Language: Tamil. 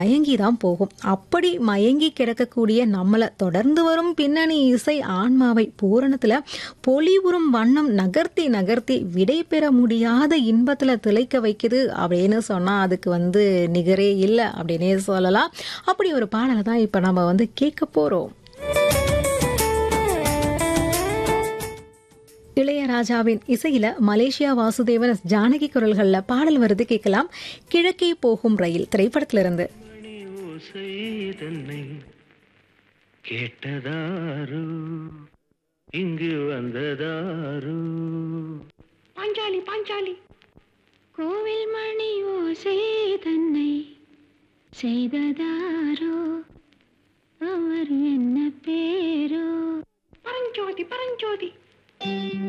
மயங்கி தான் போகும் அப்படி மயங்கி கிடக்கக்கூடிய நம்மளை தொடர்ந்து வரும் பின்னணி இசை ஆன்மாவை பூரணத்துல பொலிவுறும் வண்ணம் நகர்த்தி நகர்த்தி விடை பெற முடியாத இன்பத்துல திளைக்க வைக்குது அப்படின்னு சொன்னா அதுக்கு வந்து நிகரே இல்லை அப்படின்னே சொல்லலாம் அப்படி ஒரு பாடலை தான் இப்ப நம்ம வந்து கேட்க போறோம் இளையராஜாவின் இசையில மலேசியா வாசுதேவன் ஜானகி குரல்கள்ல பாடல் வருது கேட்கலாம் கிழக்கே போகும் ரயில் திரைப்படத்திலிருந்து மணி ஓசை தன்னை கேட்டதாரு இங்கு வந்ததாரு பாஞ்சாலி பாஞ்சாலி கோவில் மணி ஓசை தன்னை செய்ததாரோ அவர் என்ன பேரோ பரஞ்சோதி பரஞ்சோதி